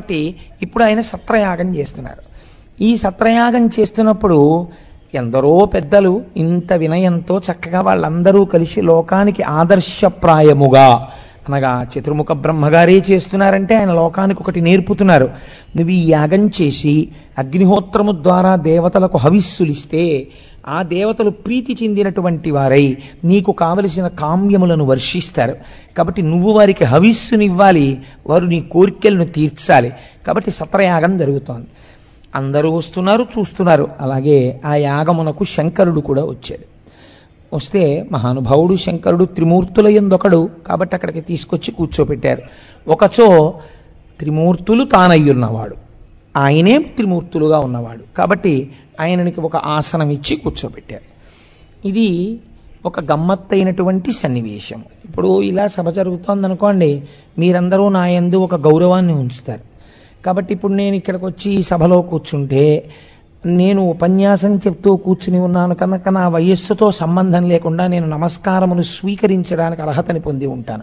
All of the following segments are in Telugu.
కాబట్టి ఇప్పుడు ఆయన సత్రయాగం చేస్తున్నారు ఈ సత్రయాగం చేస్తున్నప్పుడు ఎందరో పెద్దలు ఇంత వినయంతో చక్కగా వాళ్ళందరూ కలిసి లోకానికి ఆదర్శప్రాయముగా అనగా చతుర్ముఖ బ్రహ్మగారే చేస్తున్నారంటే ఆయన లోకానికి ఒకటి నేర్పుతున్నారు నువ్వు ఈ యాగం చేసి అగ్నిహోత్రము ద్వారా దేవతలకు హవిస్సులిస్తే ఆ దేవతలు ప్రీతి చెందినటువంటి వారై నీకు కావలసిన కామ్యములను వర్షిస్తారు కాబట్టి నువ్వు వారికి హవిస్సునివ్వాలి వారు నీ కోరికలను తీర్చాలి కాబట్టి సత్రయాగం జరుగుతోంది అందరూ వస్తున్నారు చూస్తున్నారు అలాగే ఆ యాగమునకు శంకరుడు కూడా వచ్చాడు వస్తే మహానుభావుడు శంకరుడు త్రిమూర్తుల ఎందొకడు కాబట్టి అక్కడికి తీసుకొచ్చి కూర్చోపెట్టారు ఒకచో త్రిమూర్తులు తానయ్యున్నవాడు ఆయనే త్రిమూర్తులుగా ఉన్నవాడు కాబట్టి ఆయననికి ఒక ఆసనం ఇచ్చి కూర్చోబెట్టారు ఇది ఒక గమ్మత్తైనటువంటి సన్నివేశం ఇప్పుడు ఇలా సభ జరుగుతోంది అనుకోండి మీరందరూ నా యందు ఒక గౌరవాన్ని ఉంచుతారు కాబట్టి ఇప్పుడు నేను ఇక్కడికి వచ్చి ఈ సభలో కూర్చుంటే నేను ఉపన్యాసం చెప్తూ కూర్చుని ఉన్నాను కనుక నా వయస్సుతో సంబంధం లేకుండా నేను నమస్కారమును స్వీకరించడానికి అర్హతని పొంది ఉంటాను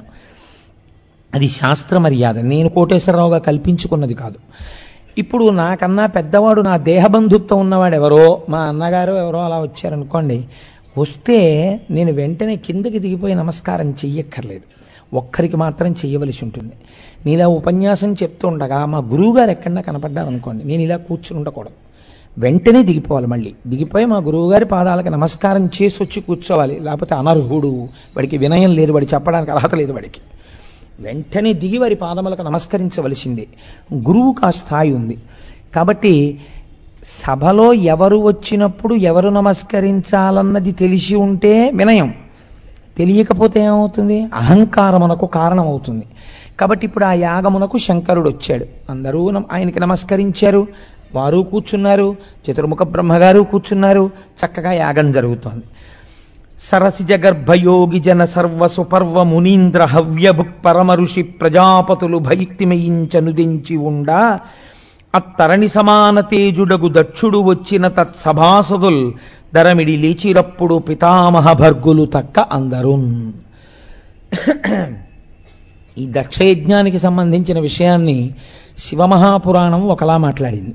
అది శాస్త్ర మర్యాద నేను కోటేశ్వరరావుగా కల్పించుకున్నది కాదు ఇప్పుడు నాకన్నా పెద్దవాడు నా దేహబంధుత్వం ఉన్నవాడు ఎవరో మా అన్నగారు ఎవరో అలా వచ్చారనుకోండి వస్తే నేను వెంటనే కిందకి దిగిపోయి నమస్కారం చెయ్యక్కర్లేదు ఒక్కరికి మాత్రం చెయ్యవలసి ఉంటుంది నేను ఇలా ఉపన్యాసం చెప్తూ ఉండగా మా గురువుగారు ఎక్కడన్నా కనపడ్డారనుకోండి నేను ఇలా కూర్చుని ఉండకూడదు వెంటనే దిగిపోవాలి మళ్ళీ దిగిపోయి మా గురువుగారి పాదాలకు నమస్కారం చేసి వచ్చి కూర్చోవాలి లేకపోతే అనర్హుడు వాడికి వినయం లేదు వాడి చెప్పడానికి అర్హత లేదు వాడికి వెంటనే దిగి వారి పాదములకు నమస్కరించవలసిందే గురువుకు ఆ స్థాయి ఉంది కాబట్టి సభలో ఎవరు వచ్చినప్పుడు ఎవరు నమస్కరించాలన్నది తెలిసి ఉంటే వినయం తెలియకపోతే ఏమవుతుంది అహంకారమునకు కారణమవుతుంది కాబట్టి ఇప్పుడు ఆ యాగమునకు శంకరుడు వచ్చాడు అందరూ నమ- ఆయనకి నమస్కరించారు వారు కూర్చున్నారు చతుర్ముఖ బ్రహ్మగారు కూర్చున్నారు చక్కగా యాగం జరుగుతోంది సరసిజ గర్భయోగి జన సర్వ సుపర్వ మునీంద్ర హవ్యభుక్ పరమ ఋషి ప్రజాపతులు భైక్తిమయించనుదించి ఉండా అత్తరణి సమాన తేజుడగు దక్షుడు వచ్చిన తత్సభాసదుల్ దరమిడి లేచిరప్పుడు పితామహ భర్గులు తక్క అందరున్ ఈ దక్షయజ్ఞానికి సంబంధించిన విషయాన్ని శివమహాపురాణం ఒకలా మాట్లాడింది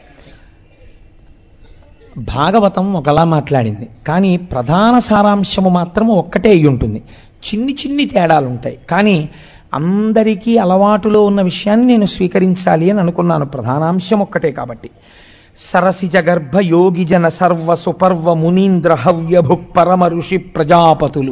భాగవతం ఒకలా మాట్లాడింది కానీ ప్రధాన సారాంశము మాత్రం ఒక్కటే అయి ఉంటుంది చిన్ని చిన్ని తేడాలు ఉంటాయి కానీ అందరికీ అలవాటులో ఉన్న విషయాన్ని నేను స్వీకరించాలి అని అనుకున్నాను ప్రధానాంశం ఒక్కటే కాబట్టి సరసిజ గర్భ యోగి జన సర్వ సుపర్వ మునీంద్ర హవ్యభుక్ పరమ ఋషి ప్రజాపతులు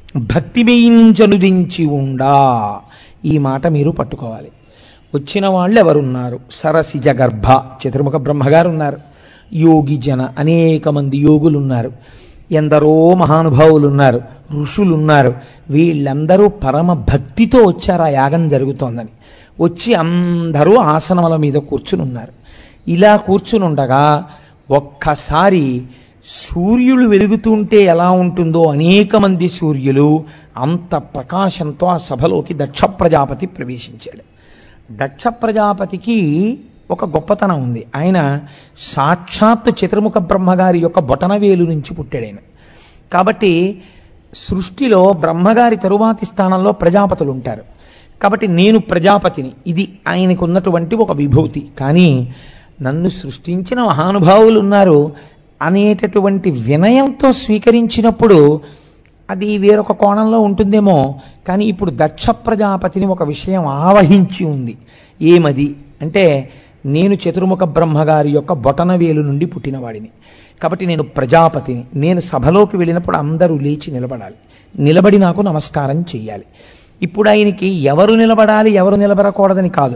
భక్తిమేయించనుదించి ఉండా ఈ మాట మీరు పట్టుకోవాలి వచ్చిన వాళ్ళు ఎవరున్నారు సరసిజ గర్భ చతుర్ముఖ బ్రహ్మగారు ఉన్నారు యోగి జన అనేక మంది యోగులు ఉన్నారు ఎందరో మహానుభావులు ఉన్నారు ఋషులు ఉన్నారు వీళ్ళందరూ పరమ భక్తితో వచ్చారు ఆ యాగం జరుగుతోందని వచ్చి అందరూ ఆసనముల మీద కూర్చుని ఉన్నారు ఇలా కూర్చుని ఉండగా ఒక్కసారి సూర్యులు వెలుగుతుంటే ఎలా ఉంటుందో అనేక మంది సూర్యులు అంత ప్రకాశంతో ఆ సభలోకి దక్ష ప్రజాపతి ప్రవేశించాడు దక్ష ప్రజాపతికి ఒక గొప్పతనం ఉంది ఆయన సాక్షాత్తు చతుర్ముఖ బ్రహ్మగారి యొక్క బొటనవేలు నుంచి పుట్టాడు ఆయన కాబట్టి సృష్టిలో బ్రహ్మగారి తరువాతి స్థానంలో ప్రజాపతులు ఉంటారు కాబట్టి నేను ప్రజాపతిని ఇది ఆయనకు ఉన్నటువంటి ఒక విభూతి కానీ నన్ను సృష్టించిన మహానుభావులు ఉన్నారు అనేటటువంటి వినయంతో స్వీకరించినప్పుడు అది వేరొక కోణంలో ఉంటుందేమో కానీ ఇప్పుడు దక్ష ప్రజాపతిని ఒక విషయం ఆవహించి ఉంది ఏమది అంటే నేను చతుర్ముఖ బ్రహ్మగారి యొక్క బొటనవేలు నుండి పుట్టినవాడిని కాబట్టి నేను ప్రజాపతిని నేను సభలోకి వెళ్ళినప్పుడు అందరూ లేచి నిలబడాలి నిలబడి నాకు నమస్కారం చెయ్యాలి ఇప్పుడు ఆయనకి ఎవరు నిలబడాలి ఎవరు నిలబడకూడదని కాదు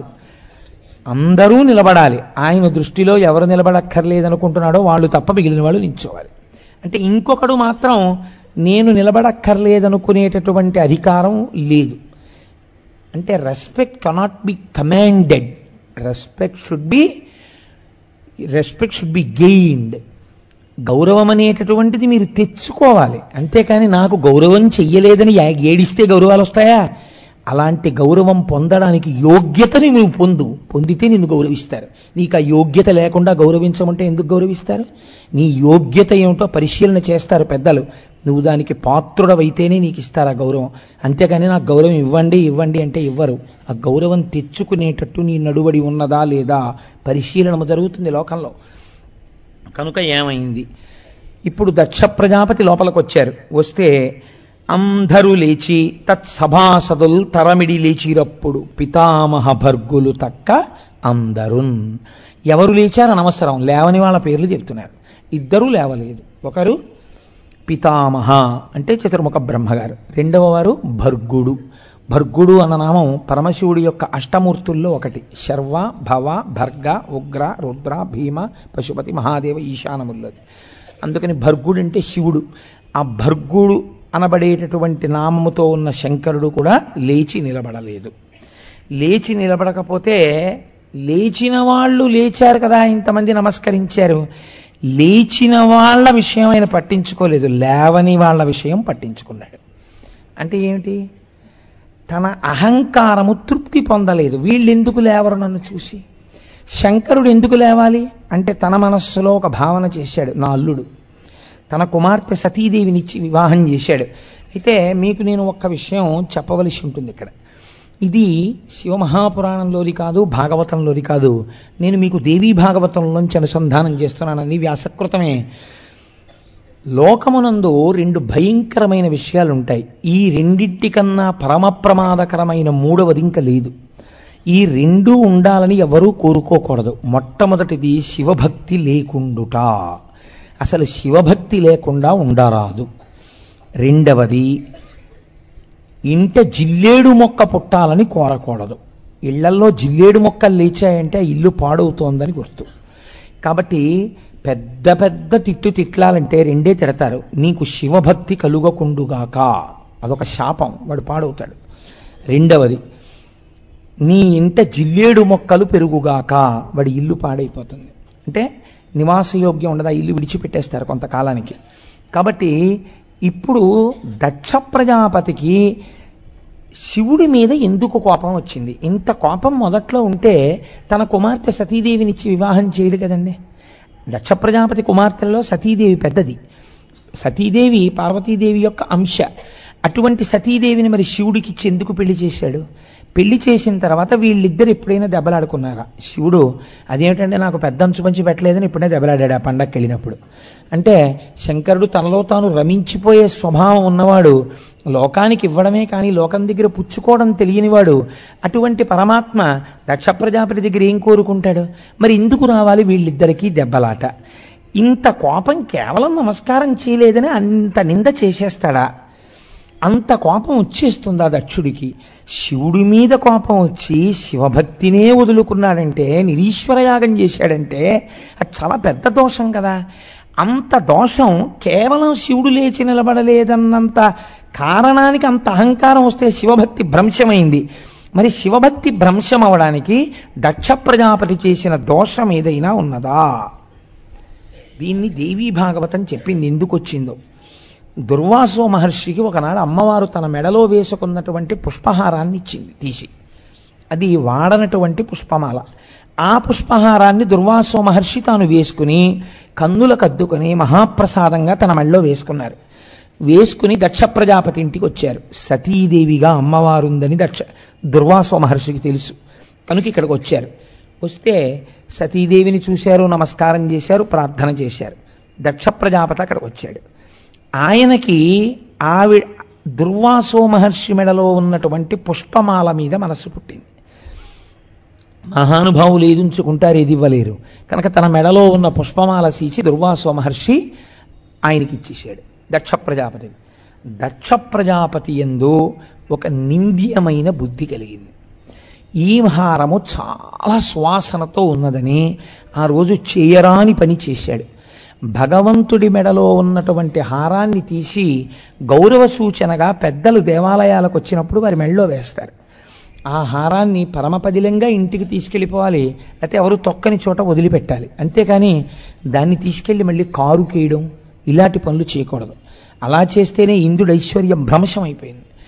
అందరూ నిలబడాలి ఆయన దృష్టిలో ఎవరు నిలబడక్కర్లేదనుకుంటున్నాడో వాళ్ళు తప్ప మిగిలిన వాళ్ళు నిల్చోవాలి అంటే ఇంకొకడు మాత్రం నేను నిలబడక్కర్లేదనుకునేటటువంటి అధికారం లేదు అంటే respect cannot be commanded respect should be respect should be gained గౌరవం అనేటటువంటిది మీరు తెచ్చుకోవాలి అంతేకాని నాకు గౌరవం చెయ్యలేదని ఏ- ఏడిస్తే గౌరవాలు వస్తాయా అలాంటి గౌరవం పొందడానికి యోగ్యతని నువ్వు పొందు పొందితే నిన్ను గౌరవిస్తారు నీకు ఆ యోగ్యత లేకుండా గౌరవించమంటే ఎందుకు గౌరవిస్తారు నీ యోగ్యత ఏమిటో పరిశీలన చేస్తారు పెద్దలు నువ్వు దానికి పాత్రుడవైతేనే నీకు ఇస్తారు ఆ గౌరవం అంతేగాని నాకు గౌరవం ఇవ్వండి ఇవ్వండి అంటే ఇవ్వరు ఆ గౌరవం తెచ్చుకునేటట్టు నీ నడువడి ఉన్నదా లేదా పరిశీలన జరుగుతుంది లోకంలో కనుక ఏమైంది ఇప్పుడు దక్ష ప్రజాపతి లోపలికి వచ్చారు వస్తే అందరూ లేచి తత్సభాసదులు తరమిడి లేచిరప్పుడు పితామహ భర్గులు తక్క అందరున్ ఎవరు లేచారు అనవసరం లేవని వాళ్ళ పేర్లు చెప్తున్నారు ఇద్దరూ లేవలేదు ఒకరు పితామహ అంటే చతుర్ముఖ బ్రహ్మగారు రెండవ వారు భర్గుడు భర్గుడు అన్న నామం పరమశివుడి యొక్క అష్టమూర్తుల్లో ఒకటి శర్వ భవ భర్గ ఉగ్ర రుద్ర భీమ పశుపతి మహాదేవ ఈశానముల్లది అందుకని భర్గుడు అంటే శివుడు ఆ భర్గుడు అనబడేటటువంటి నామముతో ఉన్న శంకరుడు కూడా లేచి నిలబడలేదు లేచి నిలబడకపోతే లేచిన వాళ్ళు లేచారు కదా ఇంతమంది నమస్కరించారు లేచిన వాళ్ళ విషయం ఆయన పట్టించుకోలేదు లేవని వాళ్ళ విషయం పట్టించుకున్నాడు అంటే ఏమిటి తన అహంకారము తృప్తి పొందలేదు వీళ్ళెందుకు లేవరు నన్ను చూసి శంకరుడు ఎందుకు లేవాలి అంటే తన మనస్సులో ఒక భావన చేశాడు నా అల్లుడు తన కుమార్తె సతీదేవినిచ్చి వివాహం చేశాడు అయితే మీకు నేను ఒక్క విషయం చెప్పవలసి ఉంటుంది ఇక్కడ ఇది శివమహాపురాణంలోది కాదు భాగవతంలోది కాదు నేను మీకు దేవీ భాగవతంలోంచి అనుసంధానం చేస్తున్నానని వ్యాసకృతమే లోకమునందు రెండు భయంకరమైన విషయాలు ఉంటాయి ఈ రెండింటికన్నా పరమ ప్రమాదకరమైన మూడవది ఇంకా లేదు ఈ రెండు ఉండాలని ఎవరూ కోరుకోకూడదు మొట్టమొదటిది శివభక్తి లేకుండుట అసలు శివభక్తి లేకుండా ఉండరాదు రెండవది ఇంట జిల్లేడు మొక్క పుట్టాలని కోరకూడదు ఇళ్లల్లో జిల్లేడు మొక్కలు లేచాయంటే ఆ ఇల్లు పాడవుతోందని గుర్తు కాబట్టి పెద్ద పెద్ద తిట్టు తిట్లాలంటే రెండే తిడతారు నీకు శివభక్తి కలుగకుండుగాక అదొక శాపం వాడు పాడవుతాడు రెండవది నీ ఇంట జిల్లేడు మొక్కలు పెరుగుగాక వాడి ఇల్లు పాడైపోతుంది అంటే నివాసయోగ్యం ఉండదు ఆ ఇల్లు విడిచిపెట్టేస్తారు కొంతకాలానికి కాబట్టి ఇప్పుడు దక్ష ప్రజాపతికి శివుడి మీద ఎందుకు కోపం వచ్చింది ఇంత కోపం మొదట్లో ఉంటే తన కుమార్తె సతీదేవినిచ్చి వివాహం చేయడు కదండి దక్ష ప్రజాపతి కుమార్తెల్లో సతీదేవి పెద్దది సతీదేవి పార్వతీదేవి యొక్క అంశ అటువంటి సతీదేవిని మరి శివుడికి ఇచ్చి ఎందుకు పెళ్లి చేశాడు పెళ్లి చేసిన తర్వాత వీళ్ళిద్దరు ఎప్పుడైనా దెబ్బలాడుకున్నారా శివుడు అదేమిటంటే నాకు పెద్ద అంచు పంచి పెట్టలేదని ఇప్పుడే దెబ్బలాడాడు ఆ పండగకి వెళ్ళినప్పుడు అంటే శంకరుడు తనలో తాను రమించిపోయే స్వభావం ఉన్నవాడు లోకానికి ఇవ్వడమే కానీ లోకం దగ్గర పుచ్చుకోవడం తెలియనివాడు అటువంటి పరమాత్మ దక్ష ప్రజాపతి దగ్గర ఏం కోరుకుంటాడు మరి ఎందుకు రావాలి వీళ్ళిద్దరికీ దెబ్బలాట ఇంత కోపం కేవలం నమస్కారం చేయలేదని అంత నింద చేసేస్తాడా అంత కోపం వచ్చేస్తుందా దక్షుడికి శివుడి మీద కోపం వచ్చి శివభక్తినే వదులుకున్నాడంటే నిరీశ్వరయాగం చేశాడంటే అది చాలా పెద్ద దోషం కదా అంత దోషం కేవలం శివుడు లేచి నిలబడలేదన్నంత కారణానికి అంత అహంకారం వస్తే శివభక్తి భ్రంశమైంది మరి శివభక్తి భ్రంశం అవడానికి దక్ష ప్రజాపతి చేసిన దోషం ఏదైనా ఉన్నదా దీన్ని దేవీ భాగవతం చెప్పింది ఎందుకు వచ్చిందో దుర్వాసో మహర్షికి ఒకనాడు అమ్మవారు తన మెడలో వేసుకున్నటువంటి పుష్పహారాన్ని ఇచ్చింది తీసి అది వాడనటువంటి పుష్పమాల ఆ పుష్పహారాన్ని దుర్వాసో మహర్షి తాను వేసుకుని కన్నులకు అద్దుకొని మహాప్రసాదంగా తన మెడలో వేసుకున్నారు వేసుకుని దక్ష ప్రజాపతి ఇంటికి వచ్చారు సతీదేవిగా అమ్మవారుందని దక్ష దుర్వాసో మహర్షికి తెలుసు కనుక ఇక్కడికి వచ్చారు వస్తే సతీదేవిని చూశారు నమస్కారం చేశారు ప్రార్థన చేశారు దక్ష ప్రజాపతి అక్కడికి వచ్చాడు ఆయనకి ఆవి దుర్వాసో మహర్షి మెడలో ఉన్నటువంటి పుష్పమాల మీద మనసు పుట్టింది మహానుభావులు ఏది ఉంచుకుంటారు ఏది ఇవ్వలేరు కనుక తన మెడలో ఉన్న పుష్పమాల సీచి దుర్వాసో మహర్షి ఆయనకి ఇచ్చేసాడు దక్ష ప్రజాపతి దక్ష ప్రజాపతి ఎందు ఒక నింద్యమైన బుద్ధి కలిగింది ఈ హారము చాలా సువాసనతో ఉన్నదని ఆ రోజు చేయరాని పని చేశాడు భగవంతుడి మెడలో ఉన్నటువంటి హారాన్ని తీసి గౌరవ సూచనగా పెద్దలు దేవాలయాలకు వచ్చినప్పుడు వారి మెడలో వేస్తారు ఆ హారాన్ని పరమపదిలంగా ఇంటికి తీసుకెళ్ళిపోవాలి లేకపోతే ఎవరు తొక్కని చోట వదిలిపెట్టాలి అంతేకాని దాన్ని తీసుకెళ్ళి మళ్ళీ కారు కేయడం ఇలాంటి పనులు చేయకూడదు అలా చేస్తేనే ఇంద్రుడు ఐశ్వర్యం భ్రంశం అయిపోయింది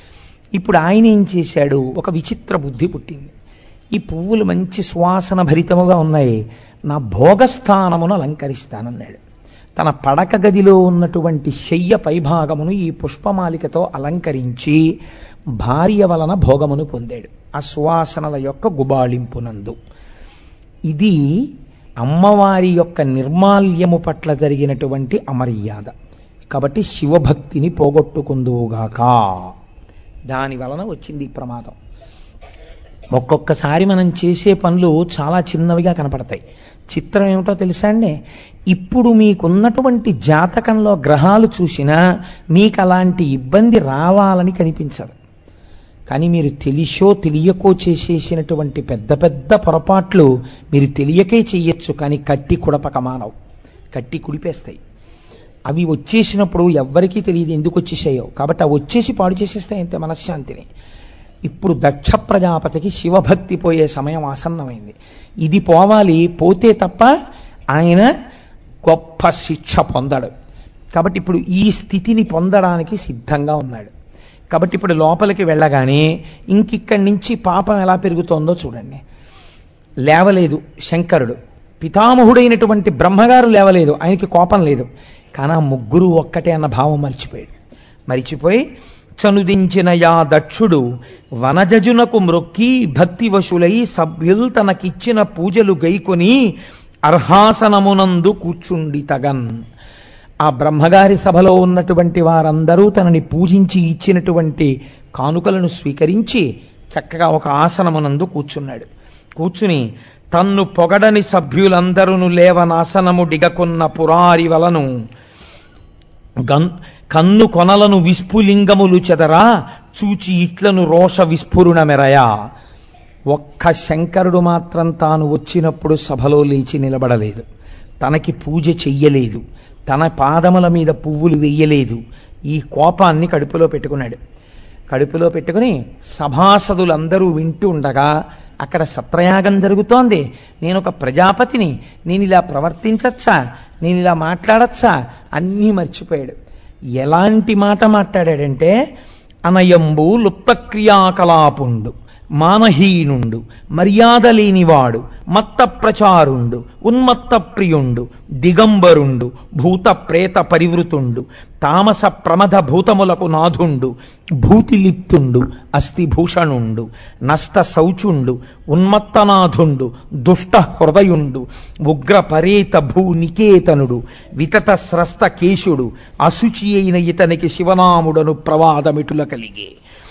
ఇప్పుడు ఆయన ఏం చేశాడు ఒక విచిత్ర బుద్ధి పుట్టింది ఈ పువ్వులు మంచి సువాసన భరితముగా ఉన్నాయి నా భోగస్థానమును అలంకరిస్తానన్నాడు తన పడక గదిలో ఉన్నటువంటి శయ్య పైభాగమును ఈ పుష్పమాలికతో అలంకరించి భార్య వలన భోగమును పొందాడు ఆ సువాసనల యొక్క గుబాళింపునందు ఇది అమ్మవారి యొక్క నిర్మాల్యము పట్ల జరిగినటువంటి అమర్యాద కాబట్టి శివభక్తిని పోగొట్టుకుందువుగాక దాని వలన వచ్చింది ఈ ప్రమాదం ఒక్కొక్కసారి మనం చేసే పనులు చాలా చిన్నవిగా కనపడతాయి చిత్రం ఏమిటో తెలుసా అండి ఇప్పుడు మీకున్నటువంటి జాతకంలో గ్రహాలు చూసినా మీకు అలాంటి ఇబ్బంది రావాలని కనిపించదు కానీ మీరు తెలిసో తెలియకో చేసేసినటువంటి పెద్ద పెద్ద పొరపాట్లు మీరు తెలియకే చెయ్యొచ్చు కానీ కట్టి కుడపక మానవు కట్టి కుడిపేస్తాయి అవి వచ్చేసినప్పుడు ఎవ్వరికీ తెలియదు ఎందుకు వచ్చేసాయో కాబట్టి అవి వచ్చేసి పాడు చేసేస్తాయి అంతే మనశ్శాంతిని ఇప్పుడు దక్ష ప్రజాపతికి శివభక్తి పోయే సమయం ఆసన్నమైంది ఇది పోవాలి పోతే తప్ప ఆయన గొప్ప శిక్ష పొందడు కాబట్టి ఇప్పుడు ఈ స్థితిని పొందడానికి సిద్ధంగా ఉన్నాడు కాబట్టి ఇప్పుడు లోపలికి వెళ్ళగానే ఇంకిక్కడి నుంచి పాపం ఎలా పెరుగుతోందో చూడండి లేవలేదు శంకరుడు పితామహుడైనటువంటి బ్రహ్మగారు లేవలేదు ఆయనకి కోపం లేదు కానీ ఆ ముగ్గురు ఒక్కటే అన్న భావం మర్చిపోయాడు మరిచిపోయి చనుదించిన యా దక్షుడు వనజజునకు మ్రొక్కి భక్తివశులై సభ్యులు తనకిచ్చిన పూజలు గైకొని అర్హాసనమునందు కూర్చుండి తగన్ ఆ బ్రహ్మగారి సభలో ఉన్నటువంటి వారందరూ తనని పూజించి ఇచ్చినటువంటి కానుకలను స్వీకరించి చక్కగా ఒక ఆసనమునందు కూర్చున్నాడు కూర్చుని తన్ను పొగడని సభ్యులందరూ లేవనాసనము డిగకున్న పురారి వలను గన్ కన్ను కొనలను విస్ఫులింగములు చెదరా చూచి ఇట్లను రోష విస్ఫురుణ మెరయా ఒక్క శంకరుడు మాత్రం తాను వచ్చినప్పుడు సభలో లేచి నిలబడలేదు తనకి పూజ చెయ్యలేదు తన పాదముల మీద పువ్వులు వెయ్యలేదు ఈ కోపాన్ని కడుపులో పెట్టుకున్నాడు కడుపులో పెట్టుకుని సభాసదులందరూ వింటూ ఉండగా అక్కడ సత్రయాగం జరుగుతోంది నేను ఒక ప్రజాపతిని నేను ఇలా ప్రవర్తించచ్చా నేను ఇలా మాట్లాడచ్చా అన్నీ మర్చిపోయాడు ఎలాంటి మాట మాట్లాడాడంటే అనయంబు లుప్తక్రియాకలాపుండు మానహీనుండు మర్యాద లేనివాడు మత్త ప్రచారుండు ఉన్మత్త ప్రియుండు దిగంబరుండు భూత ప్రేత పరివృతుండు తామస ప్రమద భూతములకు నాథుండు భూతిలిప్తుండు అస్థిభూషణుండు నష్ట శౌచుండు ఉన్మత్తనాథుండు దుష్ట హృదయుండు ఉగ్ర పరేత భూ నికేతనుడు వితత స్రస్త కేశుడు అశుచి అయిన ఇతనికి శివనాముడను ప్రవాదమిటుల కలిగే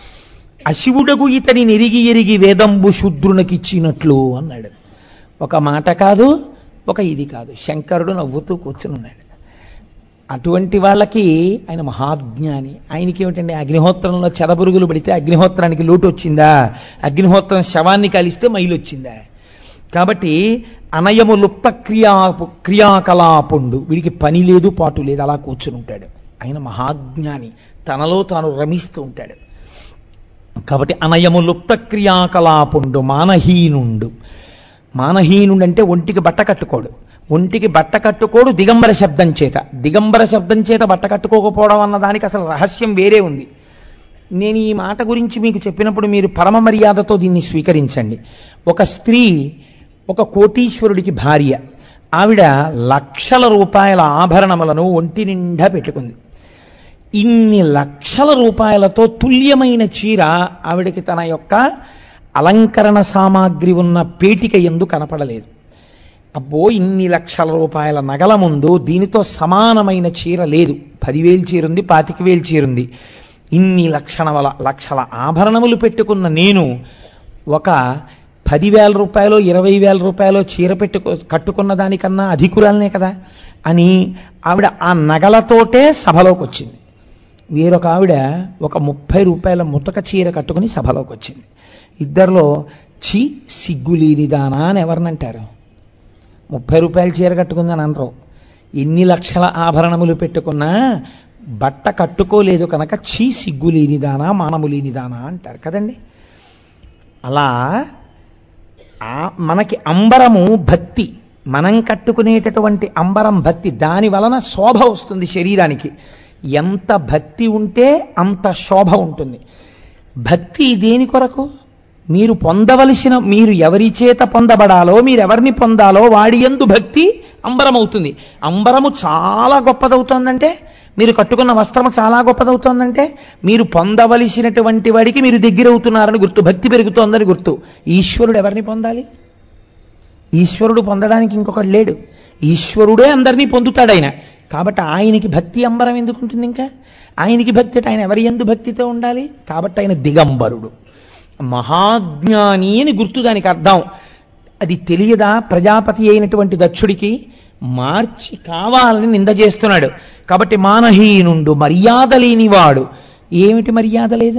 అశివుడగు ఇతని నెరిగి ఎరిగి వేదంబు శూద్రునకిచ్చినట్లు అన్నాడు ఒక మాట కాదు ఒక ఇది కాదు శంకరుడు నవ్వుతూ కూర్చుని ఉన్నాడు అటువంటి వాళ్ళకి ఆయన మహాజ్ఞాని ఆయనకి ఏమిటండి అగ్నిహోత్రంలో చెదపురుగులు పడితే అగ్నిహోత్రానికి లోటు వచ్చిందా అగ్నిహోత్రం శవాన్ని కలిస్తే మైలు వచ్చిందా కాబట్టి అనయము లుప్త క్రియా క్రియాకలాపుండు వీడికి పని లేదు పాటు లేదు అలా కూర్చుని ఉంటాడు ఆయన మహాజ్ఞాని తనలో తాను రమిస్తూ ఉంటాడు కాబట్టి అనయము లుప్త క్రియాకలాపుండు మానహీనుండు మానహీనుడు అంటే ఒంటికి బట్ట కట్టుకోడు ఒంటికి బట్ట కట్టుకోడు దిగంబర శబ్దం చేత దిగంబర శబ్దం చేత బట్ట కట్టుకోకపోవడం అన్న దానికి అసలు రహస్యం వేరే ఉంది నేను ఈ మాట గురించి మీకు చెప్పినప్పుడు మీరు పరమ మర్యాదతో దీన్ని స్వీకరించండి ఒక స్త్రీ ఒక కోటీశ్వరుడికి భార్య ఆవిడ లక్షల రూపాయల ఆభరణములను ఒంటి నిండా పెట్టుకుంది ఇన్ని లక్షల రూపాయలతో తుల్యమైన చీర ఆవిడకి తన యొక్క అలంకరణ సామాగ్రి ఉన్న పేటిక ఎందు కనపడలేదు అబ్బో ఇన్ని లక్షల రూపాయల నగల ముందు దీనితో సమానమైన చీర లేదు పదివేలు చీర ఉంది పాతిక వేలు చీర ఉంది ఇన్ని లక్షణముల లక్షల ఆభరణములు పెట్టుకున్న నేను ఒక పదివేల రూపాయలు ఇరవై వేల రూపాయలు చీర పెట్టుకు కట్టుకున్న దానికన్నా అధికురాలనే కదా అని ఆవిడ ఆ నగలతోటే సభలోకి వచ్చింది వేరొక ఆవిడ ఒక ముప్పై రూపాయల ముతక చీర కట్టుకుని సభలోకి వచ్చింది ఇద్దరిలో చి సిగ్గులేనిదానా అని ఎవరినంటారు ముప్పై రూపాయల చీర కట్టుకుందని అనరు ఎన్ని లక్షల ఆభరణములు పెట్టుకున్నా బట్ట కట్టుకోలేదు కనుక చీ సిగ్గు లేనిదానా మానము లేనిదానా అంటారు కదండి అలా ఆ మనకి అంబరము భక్తి మనం కట్టుకునేటటువంటి అంబరం భక్తి దాని వలన శోభ వస్తుంది శరీరానికి ఎంత భక్తి ఉంటే అంత శోభ ఉంటుంది భక్తి దేని కొరకు మీరు పొందవలసిన మీరు ఎవరి చేత పొందబడాలో మీరు ఎవరిని పొందాలో వాడి ఎందు భక్తి అంబరమవుతుంది అంబరము చాలా గొప్పదవుతోందంటే మీరు కట్టుకున్న వస్త్రము చాలా గొప్పదవుతోందంటే మీరు పొందవలసినటువంటి వాడికి మీరు దగ్గర అవుతున్నారని గుర్తు భక్తి పెరుగుతోందని గుర్తు ఈశ్వరుడు ఎవరిని పొందాలి ఈశ్వరుడు పొందడానికి ఇంకొకటి లేడు ఈశ్వరుడే అందరినీ పొందుతాడు ఆయన కాబట్టి ఆయనకి భక్తి అంబరం ఎందుకు ఉంటుంది ఇంకా ఆయనకి భక్తి అంటే ఆయన ఎవరి ఎందు భక్తితో ఉండాలి కాబట్టి ఆయన దిగంబరుడు మహాజ్ఞాని అని గుర్తు దానికి అర్థం అది తెలియదా ప్రజాపతి అయినటువంటి దక్షుడికి మార్చి కావాలని నింద చేస్తున్నాడు కాబట్టి మానహీనుండు మర్యాద లేనివాడు ఏమిటి మర్యాద లేదు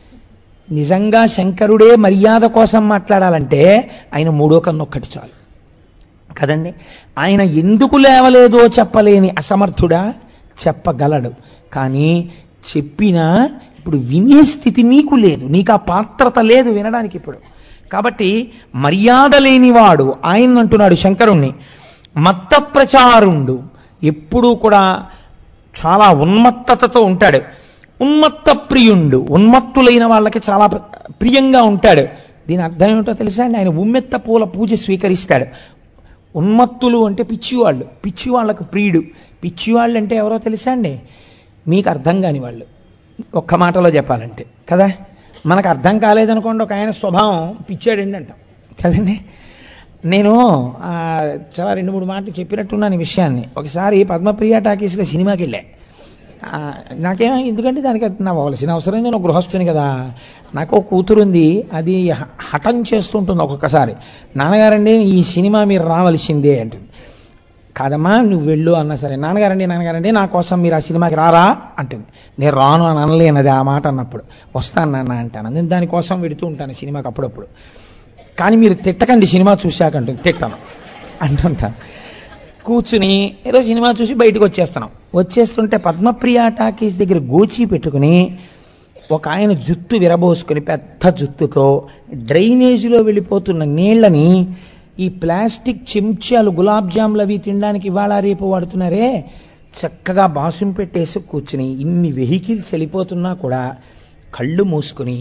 నిజంగా శంకరుడే మర్యాద కోసం మాట్లాడాలంటే ఆయన మూడో కన్నొక్కటి చాలు కదండి ఆయన ఎందుకు లేవలేదో చెప్పలేని అసమర్థుడా చెప్పగలడు కానీ చెప్పినా ఇప్పుడు వినే స్థితి నీకు లేదు నీకు ఆ పాత్రత లేదు వినడానికి ఇప్పుడు కాబట్టి మర్యాద లేనివాడు ఆయన అంటున్నాడు శంకరుణ్ణి మత్త ప్రచారుండు ఎప్పుడూ కూడా చాలా ఉన్మత్తతతో ఉంటాడు ఉన్మత్త ప్రియుండు ఉన్మత్తులైన వాళ్ళకి చాలా ప్ర- ప్రియంగా ఉంటాడు దీని అర్థం ఏమిటో తెలుసా అండి ఆయన ఉమ్మెత్త పూల పూజ స్వీకరిస్తాడు ఉన్మత్తులు అంటే పిచ్చివాళ్ళు పిచ్చి వాళ్ళకు ప్రియుడు పిచ్చివాళ్ళు అంటే ఎవరో తెలుసా అండి మీకు అర్థం కాని వాళ్ళు ఒక్క మాటలో చెప్పాలంటే కదా మనకు అర్థం కాలేదనుకోండి ఒక ఆయన స్వభావం పిచ్చాడండి అంటాం కదండి నేను ఆ, చాలా రెండు మూడు మాటలు చెప్పినట్టున్నాను ఈ విషయాన్ని ఒకసారి పద్మప్రియ టాకీస్లో సినిమాకి వెళ్ళా ఆ, నాకేం ఎందుకంటే దానికి నా అవ్వాల్సిన అవసరం నేను గృహస్థుని కదా నాకు ఒక కూతురు ఉంది అది హ- హఠం చేస్తుంటుంది ఒక్కొక్కసారి నాన్నగారండి ఈ సినిమా మీరు రావలసిందే అంటుంది కాదమ్మా నువ్వు వెళ్ళు అన్నా సరే నాన్నగారండి నాన్నగారండి నా కోసం మీరు ఆ సినిమాకి రారా అంటుంది నేను రాను అని అనలేనది ఆ మాట అన్నప్పుడు వస్తాను నాన్న అంటాను నేను దానికోసం వెడుతూ ఉంటాను సినిమాకి అప్పుడప్పుడు కానీ మీరు తిట్టకండి సినిమా చూశాక అంటుంది తిట్టను అంటుంటాను కూర్చుని ఏదో సినిమా చూసి బయటకు వచ్చేస్తున్నాం వచ్చేస్తుంటే పద్మప్రియ టాకీస్ దగ్గర గోచి పెట్టుకుని ఒక ఆయన జుత్తు విరబోసుకుని పెద్ద జుత్తుతో డ్రైనేజీలో వెళ్ళిపోతున్న నీళ్ళని ఈ ప్లాస్టిక్ చెంచాలు గులాబ్ జాములు అవి తినడానికి ఇవాళ రేపు వాడుతున్నారే చక్కగా బాసుం పెట్టేసి కూర్చుని ఇన్ని వెహికల్స్ వెళ్ళిపోతున్నా కూడా కళ్ళు మూసుకుని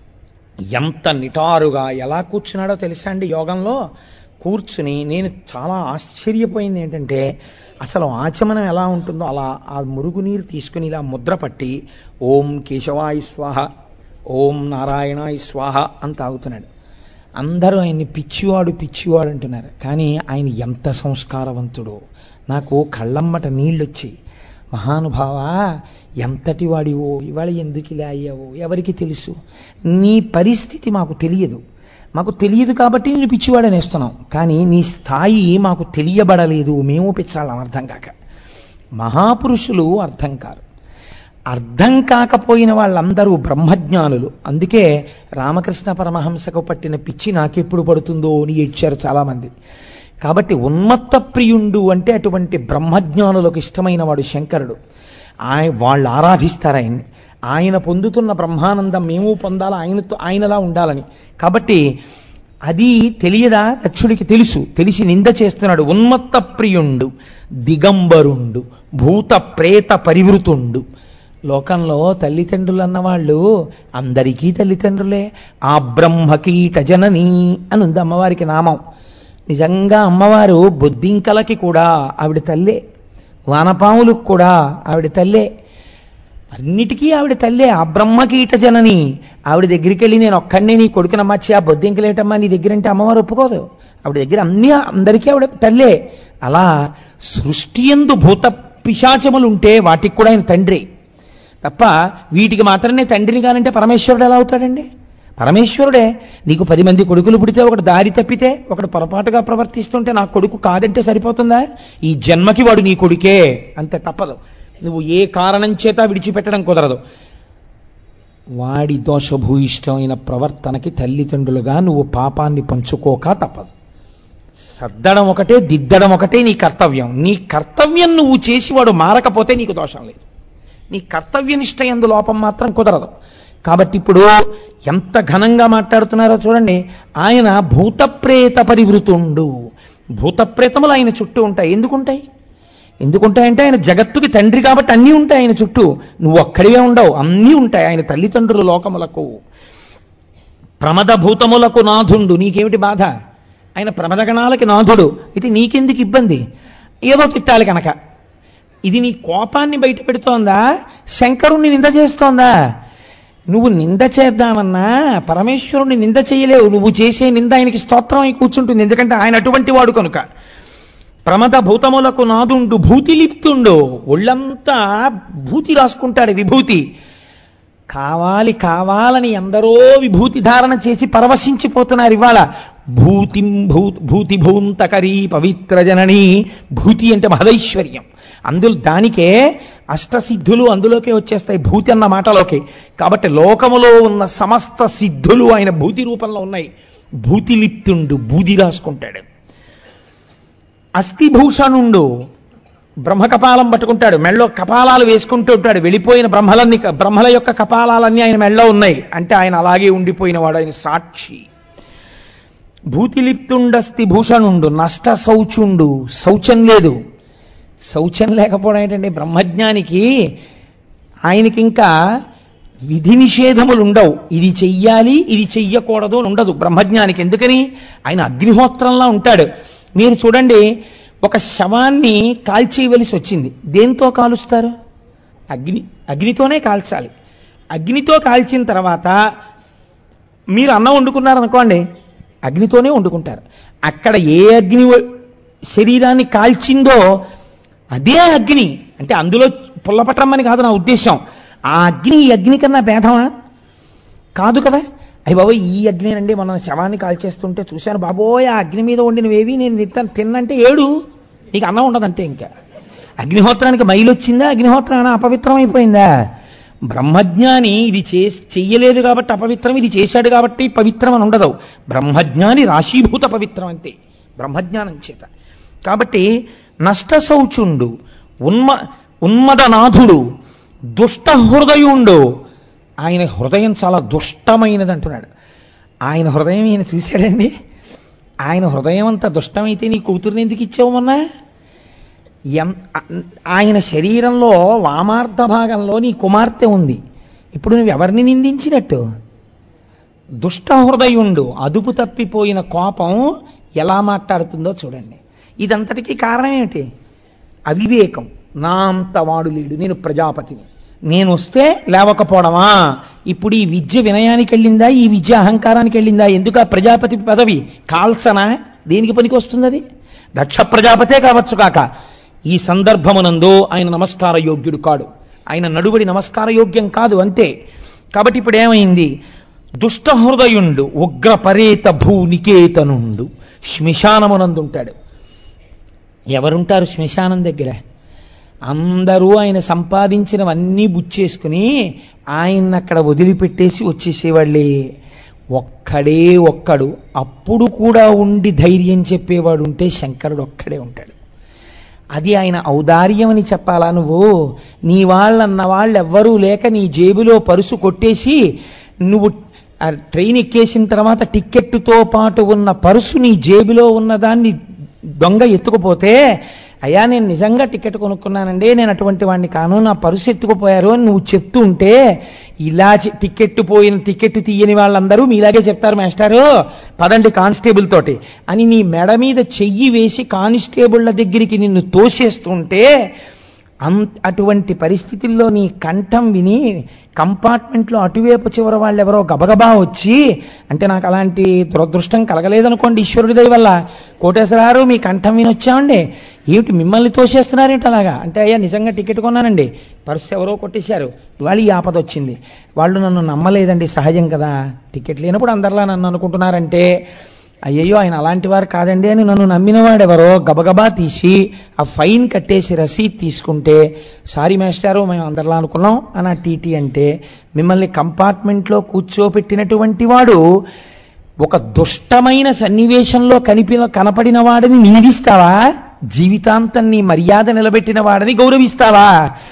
ఎంత నిటారుగా ఎలా కూర్చున్నాడో తెలుసా అండి యోగంలో కూర్చుని నేను చాలా ఆశ్చర్యపోయింది ఏంటంటే అసలు ఆచమనం ఎలా ఉంటుందో అలా ఆ మురుగునీరు తీసుకుని ఇలా ముద్ర పట్టి ఓం కేశవాయ స్వాహ ఓం నారాయణాయ స్వాహ అని తాగుతున్నాడు అందరూ ఆయన్ని పిచ్చివాడు పిచ్చివాడు అంటున్నారు కానీ ఆయన ఎంత సంస్కారవంతుడో నాకు కళ్ళమ్మట నీళ్ళొచ్చి మహానుభావా ఎంతటి వాడివో ఇవాళ ఎందుకు ఇలా అయ్యావో ఎవరికి తెలుసు నీ పరిస్థితి మాకు తెలియదు మాకు తెలియదు కాబట్టి నేను పిచ్చివాడని వేస్తున్నాం కానీ నీ స్థాయి మాకు తెలియబడలేదు మేము పిచ్చాళ్ళం అర్థం కాక మహాపురుషులు అర్థం కారు అర్థం కాకపోయిన వాళ్ళందరూ బ్రహ్మజ్ఞానులు అందుకే రామకృష్ణ పరమహంసకు పట్టిన పిచ్చి నాకెప్పుడు పడుతుందో అని ఏడ్చారు చాలామంది కాబట్టి ఉన్మత్త ప్రియుండు అంటే అటువంటి బ్రహ్మజ్ఞానులకు ఇష్టమైన వాడు శంకరుడు ఆయన వాళ్ళు ఆరాధిస్తారు ఆయన్ని ఆయన పొందుతున్న బ్రహ్మానందం మేము పొందాలా ఆయనతో ఆయనలా ఉండాలని కాబట్టి అది తెలియదా దక్షుడికి తెలుసు తెలిసి నింద చేస్తున్నాడు ఉన్మత్త ప్రియుండు దిగంబరుండు భూత ప్రేత పరివృతుండు లోకంలో తల్లిదండ్రులు అన్నవాళ్ళు అందరికీ తల్లిదండ్రులే ఆ బ్రహ్మకీట జనని అని ఉంది అమ్మవారికి నామం నిజంగా అమ్మవారు బొద్దింకలకి కూడా ఆవిడ తల్లే వానపాములకు కూడా ఆవిడ తల్లే అన్నిటికీ ఆవిడ తల్లే ఆ బ్రహ్మకీట జనని ఆవిడ దగ్గరికి వెళ్ళి నేను ఒక్కడినే నీ కొడుకునమ్మచ్చి ఆ బొద్దింకలేటమ్మా నీ దగ్గర అంటే అమ్మవారు ఒప్పుకోదు ఆవిడ దగ్గర అన్ని అందరికీ ఆవిడ తల్లే అలా సృష్టి ఎందు భూత పిశాచములు ఉంటే వాటికి కూడా ఆయన తండ్రి తప్ప వీటికి మాత్రమే తండ్రిని కానంటే పరమేశ్వరుడు ఎలా అవుతాడండి పరమేశ్వరుడే నీకు పది మంది కొడుకులు పుడితే ఒకటి దారి తప్పితే ఒకటి పొరపాటుగా ప్రవర్తిస్తుంటే నా కొడుకు కాదంటే సరిపోతుందా ఈ జన్మకి వాడు నీ కొడుకే అంతే తప్పదు నువ్వు ఏ కారణం చేత విడిచిపెట్టడం కుదరదు వాడి దోషభూయిష్టమైన ప్రవర్తనకి తల్లిదండ్రులుగా నువ్వు పాపాన్ని పంచుకోక తప్పదు సర్దడం ఒకటే దిద్దడం ఒకటే నీ కర్తవ్యం నీ కర్తవ్యం నువ్వు చేసి వాడు మారకపోతే నీకు దోషం లేదు నీ కర్తవ్యనిష్ట ఎందు లోపం మాత్రం కుదరదు కాబట్టి ఇప్పుడు ఎంత ఘనంగా మాట్లాడుతున్నారో చూడండి ఆయన భూతప్రేత పరివృతుండు భూతప్రేతములు ఆయన చుట్టూ ఉంటాయి ఎందుకుంటాయి ఎందుకుంటాయంటే ఆయన జగత్తుకి తండ్రి కాబట్టి అన్నీ ఉంటాయి ఆయన చుట్టూ నువ్వు ఒక్కడివే ఉండవు అన్నీ ఉంటాయి ఆయన తల్లిదండ్రుల లోకములకు ప్రమద భూతములకు నాథుండు నీకేమిటి బాధ ఆయన ప్రమదగణాలకి నాథుడు ఇది నీకెందుకు ఇబ్బంది ఏదో తిట్టాలి కనుక ఇది నీ కోపాన్ని బయట పెడుతోందా శంకరుణ్ణి నింద చేస్తోందా నువ్వు నింద చేద్దామన్నా పరమేశ్వరుణ్ణి నింద చేయలేవు నువ్వు చేసే నింద ఆయనకి స్తోత్రం అయి కూర్చుంటుంది ఎందుకంటే ఆయన అటువంటి వాడు కనుక ప్రమద భూతములకు నాదుండు భూతి లిప్తుండు ఒళ్ళంతా భూతి రాసుకుంటాడు విభూతి కావాలి కావాలని ఎందరో విభూతి ధారణ చేసి పరవశించిపోతున్నారు ఇవాళ భూతి భూ భూతి భూంతకరీ పవిత్ర జనని భూతి అంటే మహదైశ్వర్యం అందులో దానికే అష్టసిద్ధులు అందులోకే వచ్చేస్తాయి భూతి అన్న మాటలోకి కాబట్టి లోకములో ఉన్న సమస్త సిద్ధులు ఆయన భూతి రూపంలో ఉన్నాయి భూతి లిప్తుండు బూది రాసుకుంటాడు అస్థిభూషణుండు బ్రహ్మ కపాలం పట్టుకుంటాడు మెళ్ళో కపాలాలు వేసుకుంటూ ఉంటాడు వెళ్ళిపోయిన బ్రహ్మలన్నీ బ్రహ్మల యొక్క కపాలాలన్నీ ఆయన మెళ్ళో ఉన్నాయి అంటే ఆయన అలాగే ఉండిపోయిన వాడు ఆయన సాక్షి భూతిలిప్తుండస్తి భూషణుండు నష్ట శౌచుండు శౌచం లేదు శౌచం లేకపోవడం ఏంటంటే బ్రహ్మజ్ఞానికి ఆయనకి ఇంకా విధి నిషేధములు ఉండవు ఇది చెయ్యాలి ఇది చెయ్యకూడదు అని ఉండదు బ్రహ్మజ్ఞానికి ఎందుకని ఆయన అగ్నిహోత్రంలా ఉంటాడు మీరు చూడండి ఒక శవాన్ని కాల్చేయవలసి వచ్చింది దేంతో కాలుస్తారు అగ్ని అగ్నితోనే కాల్చాలి అగ్నితో కాల్చిన తర్వాత మీరు అన్నం వండుకున్నారనుకోండి అగ్నితోనే వండుకుంటారు అక్కడ ఏ అగ్ని వ- శరీరాన్ని కాల్చిందో అదే అగ్ని అంటే అందులో పుల్లపట్టమని కాదు నా ఉద్దేశం ఆ అగ్ని ఈ అగ్ని కన్నా భేదమా కాదు కదా అయ్యి బాబోయ్ ఈ అగ్నేనండి మనం శవాన్ని కాల్చేస్తుంటే చూశాను బాబోయ్ ఆ అగ్ని మీద వండినవేవి నేను తింటాను తిన్నంటే ఏడు నీకు అన్నం ఉండదు అంతే ఇంకా అగ్నిహోత్రానికి మైలు వచ్చిందా అగ్నిహోత్రం ఏమైనా అపవిత్రం అయిపోయిందా బ్రహ్మజ్ఞాని ఇది చే చెయ్యలేదు కాబట్టి అపవిత్రం ఇది చేశాడు కాబట్టి పవిత్రం అని ఉండదు బ్రహ్మజ్ఞాని రాశీభూత పవిత్రం అంతే బ్రహ్మజ్ఞానం చేత కాబట్టి నష్ట శౌచుండు ఉన్మ ఉన్మదనాథుడు దుష్ట హృదయుండు ఆయన హృదయం చాలా దుష్టమైనది అంటున్నాడు ఆయన హృదయం ఈయన చూశాడండి ఆయన హృదయం అంత దుష్టమైతే నీ కూతురుని ఎందుకు ఇచ్చావు మొన్న ఎం ఆయన శరీరంలో వామార్థ భాగంలో నీ కుమార్తె ఉంది ఇప్పుడు నువ్వు ఎవరిని నిందించినట్టు దుష్ట హృదయుండు అదుపు తప్పిపోయిన కోపం ఎలా మాట్లాడుతుందో చూడండి ఇదంతటికీ కారణం ఏమిటి అవివేకం నా అంత వాడు లేడు నేను ప్రజాపతిని నేను వస్తే లేవకపోవడమా ఇప్పుడు ఈ విద్య వినయానికి వెళ్ళిందా ఈ విద్య అహంకారానికి వెళ్ళిందా ఎందుకు ఆ ప్రజాపతి పదవి కాల్సనా దేనికి పనికి వస్తుంది అది దక్ష ప్రజాపతే కావచ్చు కాక ఈ సందర్భమునందు ఆయన నమస్కార యోగ్యుడు కాడు ఆయన నడుబడి నమస్కార యోగ్యం కాదు అంతే కాబట్టి ఇప్పుడు ఏమైంది దుష్ట హృదయుండు ఉగ్ర పరేత భూ నికేతనుండు శ్మశానమునందుంటాడు ఎవరుంటారు శ్మశానం దగ్గర అందరూ ఆయన సంపాదించినవన్నీ బుచ్చేసుకుని ఆయన అక్కడ వదిలిపెట్టేసి వచ్చేసేవాళ్ళే ఒక్కడే ఒక్కడు అప్పుడు కూడా ఉండి ధైర్యం చెప్పేవాడు ఉంటే శంకరుడు ఒక్కడే ఉంటాడు అది ఆయన ఔదార్యం అని చెప్పాలా నువ్వు నీ వాళ్ళన్న వాళ్ళు ఎవ్వరూ లేక నీ జేబులో పరుసు కొట్టేసి నువ్వు ఆ ట్రైన్ ఎక్కేసిన తర్వాత టిక్కెట్టుతో పాటు ఉన్న పరుసు నీ జేబులో ఉన్నదాన్ని దొంగ ఎత్తుకుపోతే అయ్యా నేను నిజంగా టికెట్ కొనుక్కున్నానండి నేను అటువంటి వాడిని కాను నా పరుసు ఎత్తుకుపోయారు అని నువ్వు చెప్తూ ఉంటే ఇలా చె- టికెట్ పోయిన టికెట్ తీయని వాళ్ళందరూ మీలాగే చెప్తారు మాస్టారు పదండి కానిస్టేబుల్ తోటి అని నీ మెడ మీద చెయ్యి వేసి కానిస్టేబుళ్ల దగ్గరికి నిన్ను తోసేస్తుంటే అం అటువంటి పరిస్థితుల్లో నీ కంఠం విని కంపార్ట్మెంట్లో అటువైపు చివర వాళ్ళు ఎవరో గబగబా వచ్చి అంటే నాకు అలాంటి దురదృష్టం కలగలేదనుకోండి ఈశ్వరుడి దయ వల్ల కోటేశ్వరారు మీ కంఠం విని వచ్చామండి ఏమిటి మిమ్మల్ని తోసేస్తున్నారేంటి అలాగా అంటే అయ్యా నిజంగా టికెట్ కొన్నానండి పర్సు ఎవరో కొట్టేశారు ఇవాళ ఈ ఆపద వచ్చింది వాళ్ళు నన్ను నమ్మలేదండి సహజం కదా టికెట్ లేనప్పుడు అందరిలా నన్ను అనుకుంటున్నారంటే అయ్యయ్యో ఆయన అలాంటి వారు కాదండి అని నన్ను నమ్మినవాడెవరో గబగబా తీసి ఆ ఫైన్ కట్టేసి రసీద్ తీసుకుంటే సారీ మాస్టారు మేము అందరిలా అనుకున్నాం అని ఆ టీటీ అంటే మిమ్మల్ని కంపార్ట్మెంట్లో కూర్చోపెట్టినటువంటి వాడు ఒక దుష్టమైన సన్నివేశంలో కనిపిన కనపడిన వాడిని నిందిస్తావా జీవితాంతం నీ మర్యాద నిలబెట్టిన వాడిని గౌరవిస్తావా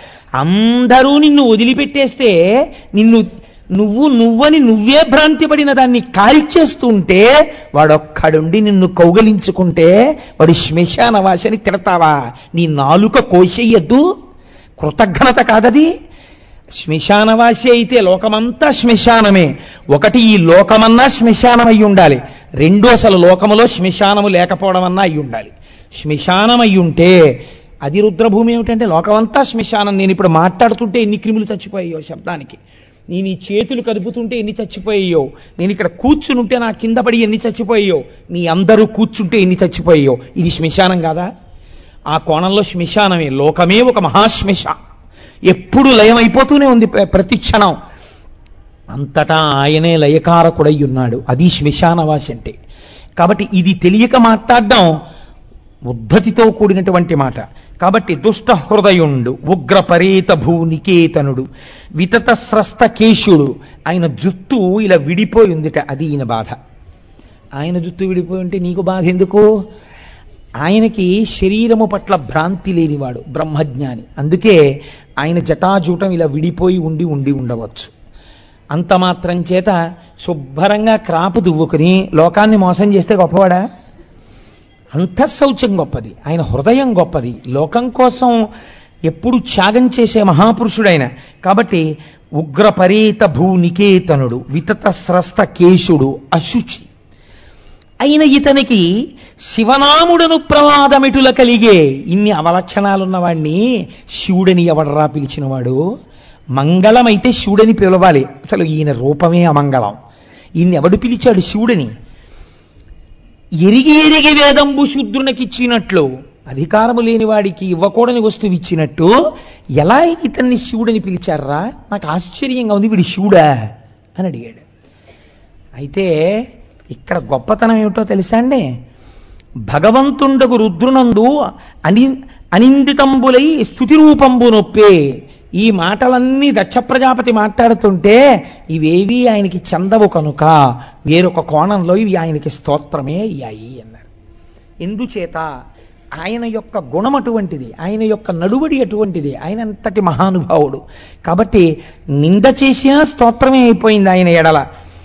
అందరూ నిన్ను వదిలిపెట్టేస్తే నిన్ను నువ్వు నువ్వని నువ్వే భ్రాంతి పడిన దాన్ని కాల్చేస్తుంటే వాడొక్కడుండి నిన్ను కౌగలించుకుంటే వాడు శ్మశానవాసని తిడతావా నీ నాలుక కోసేయద్దు కృతజ్ఞత కాదది శ్మశానవాసి అయితే లోకమంతా శ్మశానమే ఒకటి ఈ లోకమన్నా శ్మశానం అయి ఉండాలి రెండు అసలు లోకములో శ్మశానము లేకపోవడం అన్నా అయి ఉండాలి శ్మశానం అయి ఉంటే అది రుద్రభూమి ఏమిటంటే లోకమంతా శ్మశానం నేను ఇప్పుడు మాట్లాడుతుంటే ఎన్ని క్రిములు చచ్చిపోయాయో శబ్దానికి నేను ఈ చేతులు కదుపుతుంటే ఎన్ని చచ్చిపోయాయో నేను ఇక్కడ కూర్చునుంటే నా కింద పడి ఎన్ని చచ్చిపోయాయో మీ అందరూ కూర్చుంటే ఎన్ని చచ్చిపోయాయో ఇది శ్మశానం కాదా ఆ కోణంలో శ్మశానమే లోకమే ఒక మహాశ్మశ ఎప్పుడు లయం అయిపోతూనే ఉంది ప్ర- ప్రతి క్షణం అంతటా ఆయనే లయకారకుడై ఉన్నాడు అది శ్మశానవాసి అంటే కాబట్టి ఇది తెలియక మాట్లాడడం ఉద్ధతితో కూడినటువంటి మాట కాబట్టి దుష్ట హృదయుండు ఉగ్ర పరేత భూనికేతనుడు వితత స్రస్త కేశుడు ఆయన జుత్తు ఇలా విడిపోయి ఉందిట అది ఈయన బాధ ఆయన జుత్తు విడిపోయి ఉంటే నీకు బాధ ఎందుకు ఆయనకి శరీరము పట్ల భ్రాంతి లేనివాడు బ్రహ్మజ్ఞాని అందుకే ఆయన జటాజూటం ఇలా విడిపోయి ఉండి ఉండి ఉండవచ్చు అంత మాత్రం చేత శుభ్రంగా క్రాపు దువ్వుకుని లోకాన్ని మోసం చేస్తే గొప్పవాడా అంతఃశౌచం గొప్పది ఆయన హృదయం గొప్పది లోకం కోసం ఎప్పుడు త్యాగం చేసే మహాపురుషుడైన కాబట్టి ఉగ్రపరీత భూనికేతనుడు వితత స్రస్త కేశుడు అశుచి అయిన ఇతనికి శివనాముడను ప్రమాదమిటుల కలిగే ఇన్ని అవలక్షణాలున్నవాణ్ణి శివుడని ఎవడరా పిలిచినవాడు మంగళమైతే శివుడని పిలవాలి అసలు ఈయన రూపమే అమంగళం ఈయన్ని ఎవడు పిలిచాడు శివుడని ఎరిగి ఎరిగి వేదంబు శూద్రునికిచ్చినట్లు అధికారము లేని వాడికి ఇవ్వకూడని వస్తువు ఇచ్చినట్టు ఎలా ఇతన్ని శివుడని పిలిచారా నాకు ఆశ్చర్యంగా ఉంది వీడు శివుడా అని అడిగాడు అయితే ఇక్కడ గొప్పతనం ఏమిటో తెలుసా అండి భగవంతుండకు రుద్రునందు అని అనిందితంబులై స్థుతి రూపంబు నొప్పే ఈ మాటలన్నీ దక్ష ప్రజాపతి మాట్లాడుతుంటే ఇవేవి ఆయనకి చందవు కనుక వేరొక కోణంలో ఇవి ఆయనకి స్తోత్రమే అయ్యాయి అన్నారు ఎందుచేత ఆయన యొక్క గుణం అటువంటిది ఆయన యొక్క నడువడి అటువంటిది ఆయన అంతటి మహానుభావుడు కాబట్టి నింద చేసినా స్తోత్రమే అయిపోయింది ఆయన ఎడల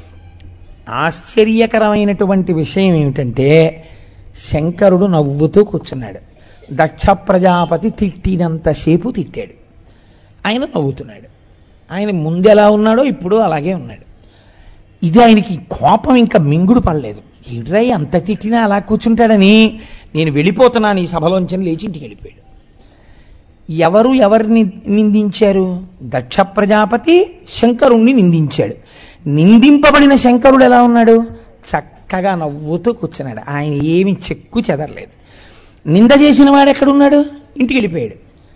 ఆశ్చర్యకరమైనటువంటి విషయం ఏమిటంటే శంకరుడు నవ్వుతూ కూర్చున్నాడు దక్ష ప్రజాపతి తిట్టినంతసేపు తిట్టాడు ఆయన నవ్వుతున్నాడు ఆయన ముందెలా ఉన్నాడో ఇప్పుడు అలాగే ఉన్నాడు ఇది ఆయనకి కోపం ఇంకా మింగుడు పడలేదు ఏడ్రై అంత తిట్టినా అలా కూర్చుంటాడని నేను వెళ్ళిపోతున్నాను ఈ సభలోంచి లేచి ఇంటికి వెళ్ళిపోయాడు ఎవరు ఎవరిని నిందించారు దక్ష ప్రజాపతి శంకరుణ్ణి నిందించాడు నిందింపబడిన శంకరుడు ఎలా ఉన్నాడు చక్కగా నవ్వుతూ కూర్చున్నాడు ఆయన ఏమి చెక్కు చెదరలేదు నింద చేసిన వాడు ఎక్కడున్నాడు ఇంటికి వెళ్ళిపోయాడు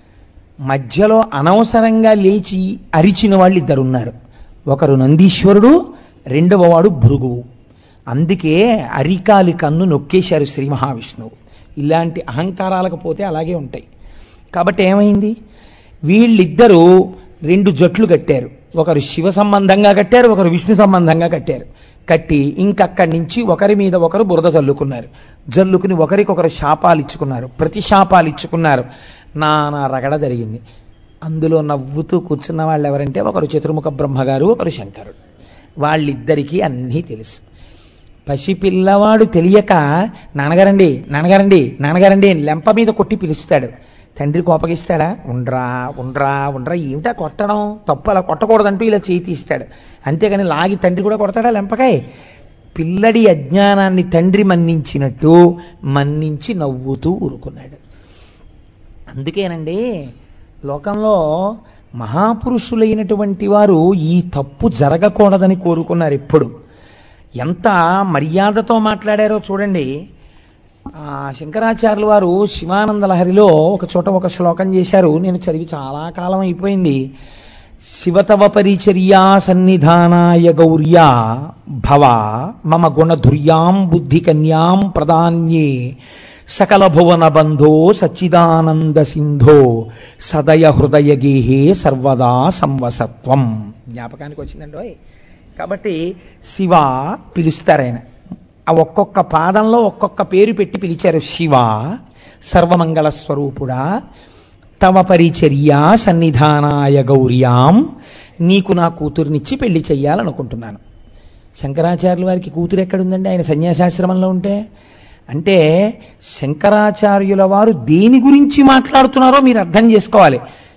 మధ్యలో అనవసరంగా లేచి అరిచిన వాళ్ళు ఇద్దరు ఉన్నారు ఒకరు నందీశ్వరుడు రెండవ వాడు భృగువు అందుకే అరికాలి కన్ను నొక్కేశారు శ్రీ మహావిష్ణువు ఇలాంటి అహంకారాలకు పోతే అలాగే ఉంటాయి కాబట్టి ఏమైంది వీళ్ళిద్దరూ రెండు జట్లు కట్టారు ఒకరు శివ సంబంధంగా కట్టారు ఒకరు విష్ణు సంబంధంగా కట్టారు కట్టి ఇంకక్కడి నుంచి ఒకరి మీద ఒకరు బురద జల్లుకున్నారు జల్లుకుని ఒకరికొకరు శాపాలు ఇచ్చుకున్నారు ప్రతి శాపాలు ఇచ్చుకున్నారు నానా రగడ జరిగింది అందులో నవ్వుతూ కూర్చున్న వాళ్ళు ఎవరంటే ఒకరు చతుర్ముఖ బ్రహ్మగారు ఒకరు శంకరుడు వాళ్ళిద్దరికీ అన్నీ తెలుసు పసిపిల్లవాడు తెలియక నాన్నగారండి నాన్నగారండి నాన్నగారండి అని లెంప మీద కొట్టి పిలుస్తాడు తండ్రి కోపగిస్తాడా ఉండ్రా ఉండ్రా ఉండ్రా ఏమిటా కొట్టడం తప్పు అలా కొట్టకూడదంటూ ఇలా చేయి తీస్తాడు అంతేగాని లాగి తండ్రి కూడా కొడతాడా లెంపకాయ పిల్లడి అజ్ఞానాన్ని తండ్రి మన్నించినట్టు మన్నించి నవ్వుతూ ఊరుకున్నాడు అందుకేనండి లోకంలో మహాపురుషులైనటువంటి వారు ఈ తప్పు జరగకూడదని కోరుకున్నారు ఎప్పుడు ఎంత మర్యాదతో మాట్లాడారో చూడండి ఆ శంకరాచార్యుల వారు శివానంద లహరిలో ఒక చోట ఒక శ్లోకం చేశారు నేను చదివి చాలా కాలం అయిపోయింది శివతవ పరిచర్యా సన్నిధానాయ గౌర్యా భవ మమ గుణధుర్యాం బుద్ధి కన్యాం ప్రదాన్యే సకల భువన బంధో సచ్చిదానంద సింధో సదయ హృదయ గేహే సర్వదా సంవసత్వం జ్ఞాపకానికి వచ్చిందండి ఓయ్. కాబట్టి శివ పిలుస్తారాయన ఆ ఒక్కొక్క పాదంలో ఒక్కొక్క పేరు పెట్టి పిలిచారు శివ సర్వమంగళ స్వరూపుడా తవ పరిచర్య సన్నిధానాయ గౌర్యాం నీకు నా కూతురునిచ్చి పెళ్లి చెయ్యాలనుకుంటున్నాను శంకరాచార్యుల వారికి కూతురు ఎక్కడుందండి ఆయన సన్యాసాశ్రమంలో ఉంటే అంటే శంకరాచార్యుల వారు దేని గురించి మాట్లాడుతున్నారో మీరు అర్థం చేసుకోవాలి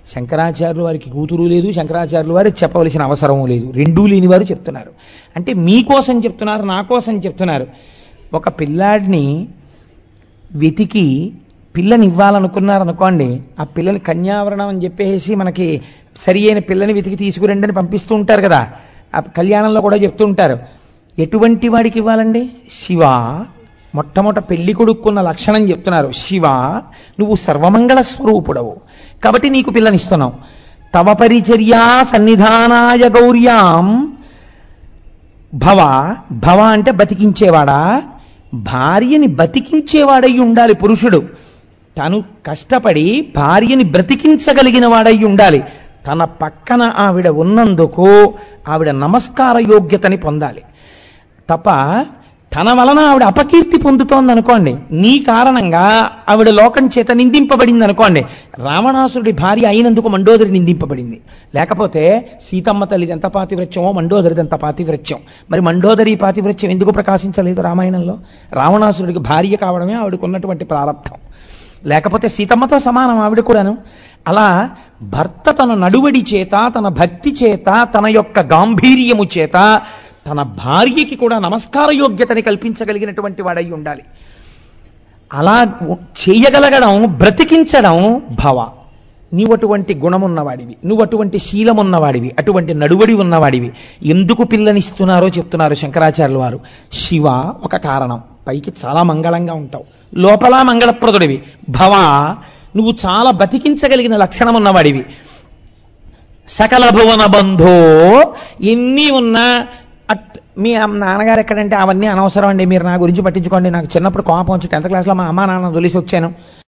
శంకరాచార్యులు వారికి కూతురు లేదు శంకరాచార్యులు వారికి చెప్పవలసిన అవసరం లేదు రెండూ లేని వారు చెప్తున్నారు అంటే మీకోసం చెప్తున్నారు నా కోసం చెప్తున్నారు ఒక పిల్లాడిని వెతికి పిల్లని ఇవ్వాలనుకున్నారు అనుకోండి ఆ పిల్లని కన్యావరణం అని చెప్పేసి మనకి సరి అయిన పిల్లని వెతికి తీసుకురండి అని పంపిస్తూ ఉంటారు కదా ఆ కళ్యాణంలో కూడా చెప్తూ ఉంటారు ఎటువంటి వాడికి ఇవ్వాలండి శివ మొట్టమొదట పెళ్లి కొడుక్కున్న లక్షణం చెప్తున్నారు శివ నువ్వు సర్వమంగళ స్వరూపుడవు కాబట్టి నీకు పిల్లనిస్తున్నావు తవ పరిచర్యా సన్నిధానాయ గౌర్యాం భవ భవ అంటే బతికించేవాడా భార్యని బతికించేవాడై ఉండాలి పురుషుడు తను కష్టపడి భార్యని బ్రతికించగలిగిన వాడై ఉండాలి తన పక్కన ఆవిడ ఉన్నందుకు ఆవిడ నమస్కార యోగ్యతని పొందాలి తప్ప తన వలన ఆవిడ అపకీర్తి పొందుతోంది అనుకోండి నీ కారణంగా ఆవిడ లోకం చేత నిందింపబడింది అనుకోండి రావణాసురుడి భార్య అయినందుకు మండోదరి నిందింపబడింది లేకపోతే సీతమ్మ తల్లిది ఎంత పాతివ్రత్యమో మండోదరిది ఎంత పాతివ్రత్యం మరి మండోదరి పాతివ్రత్యం ఎందుకు ప్రకాశించలేదు రామాయణంలో రావణాసురుడికి భార్య కావడమే ఆవిడకు ఉన్నటువంటి ప్రారంభం లేకపోతే సీతమ్మతో సమానం ఆవిడ కూడాను అలా భర్త తన నడువడి చేత తన భక్తి చేత తన యొక్క గాంభీర్యము చేత తన భార్యకి కూడా నమస్కార యోగ్యతని కల్పించగలిగినటువంటి వాడై ఉండాలి అలా చేయగలగడం బ్రతికించడం భవ నీవు అటువంటి గుణమున్నవాడివి నువ్వు అటువంటి శీలమున్నవాడివి అటువంటి నడువడి ఉన్నవాడివి ఎందుకు పిల్లనిస్తున్నారో చెప్తున్నారు శంకరాచార్యుల వారు శివ ఒక కారణం పైకి చాలా మంగళంగా ఉంటావు లోపల మంగళప్రదుడివి భవ నువ్వు చాలా బతికించగలిగిన లక్షణం ఉన్నవాడివి సకల భువన బంధో ఎన్ని ఉన్నా అట్ మీ అమ్- నాన్నగారు ఎక్కడంటే అవన్నీ అనవసరం అండి మీరు నా గురించి పట్టించుకోండి నాకు చిన్నప్పుడు కోపం వచ్చి టెన్త్ క్లాస్లో మా అమ్మా నాన్న తొలిసి వచ్చాను